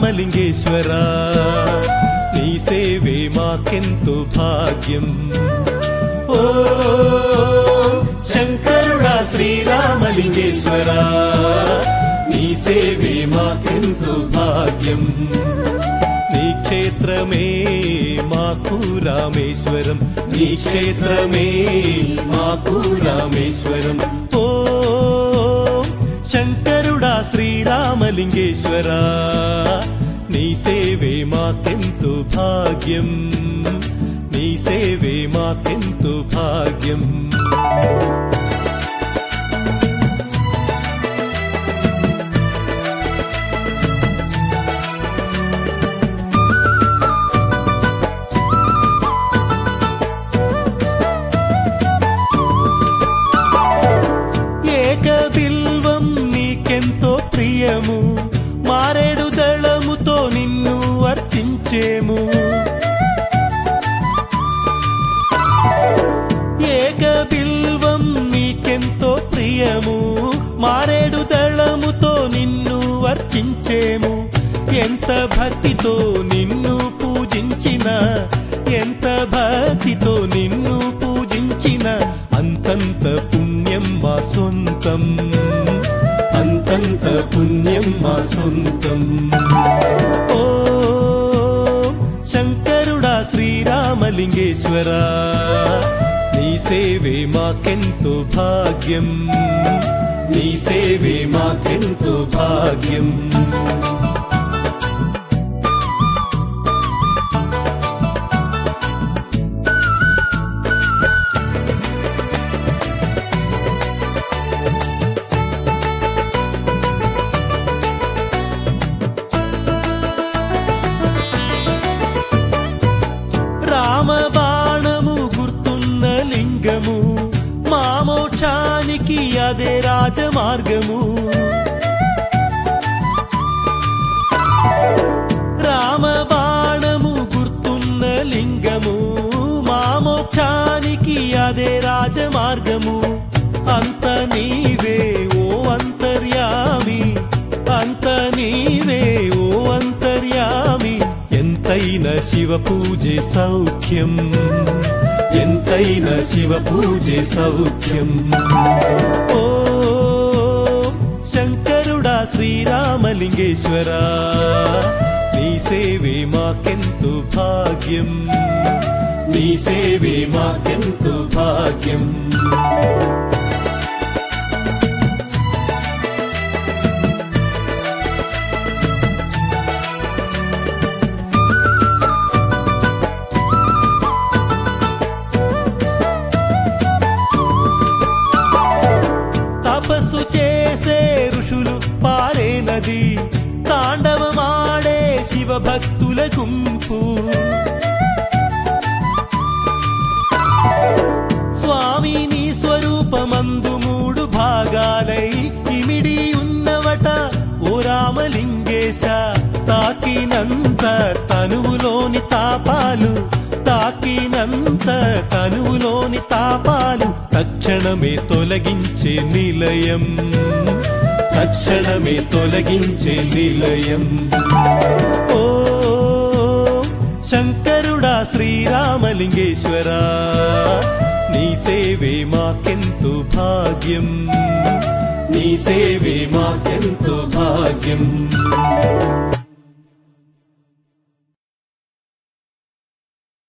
శ్రీరామలింగేశ్వర నీ సేవే మాకెంతో భాగ్యం ఓ శంకరుడా శ్రీరామలింగేశ్వర నీ సేవే మాకెంతో భాగ్యం నీ క్షేత్రమే మాకు రామేశ్వరం నీ క్షేత్రమే మాకు రామేశ్వరం ఓ శంకరుడా శ్రీరామలింగేశ్వర నీ సేవే మాకెంతో భాగ్యం నీ సేవే మాకెంతో భాగ్యం ఏక బిల్వం నీకెంతో ప్రియము మారేడు దళముతో నిన్ను అర్చించేము ఏక బిల్వం నీకెంతో ప్రియము మారేడు దళముతో నిన్ను అర్చించేము ఎంత భక్తితో నిన్ను పూజించిన ఎంత భక్తితో నిన్ను పూజించిన అంతంత పుణ్యం మా సొంతం అంతంత పుణ్యం మా సొంతం ఓ శంకరుడా శ్రీరామలింగేశ్వర నీ సేవే మాకెంతో భాగ్యం నీ సేవే మాకెంతో భాగ్యం రామ బాణము గుర్తున్న లింగము మా మోక్షానికి అదే రాజమార్గము రామ బాణము గుర్తున్న లింగము మా మోక్షానికి అదే రాజమార్గము అంత నీవే ఓ అంతర్యామి అంత నీవే ఓ అంతర్యామి ఎంతైన శివ పూజే సౌఖ్యం ఎంతైన శివ పూజే సౌఖ్యం ఓ శంకరుడా శ్రీరామలింగేశ్వర నీ సేవే మాకెంతో భాగ్యం నీ సేవే మాకెంతో భాగ్యం తపస్సు చేసే ఋషులు పారే నది తాండవమాడే శివ భక్తుల గుంపు స్వామి నీ స్వరూపమందు మూడు భాగాలై ఇమిడి ఉన్నవట ఓ రామలింగేశ తాకినంత తనువులోని తాపాలు తాకినంత తనువులోని తాపాలు తక్షణమే తొలగించే నిలయం తక్షణమే తొలగించే నిలయం ఓ శంకరుడా శ్రీరామలింగేశ్వర నీ సేవే మాకెంతో భాగ్యం నీ సేవే మాకెంతో భాగ్యం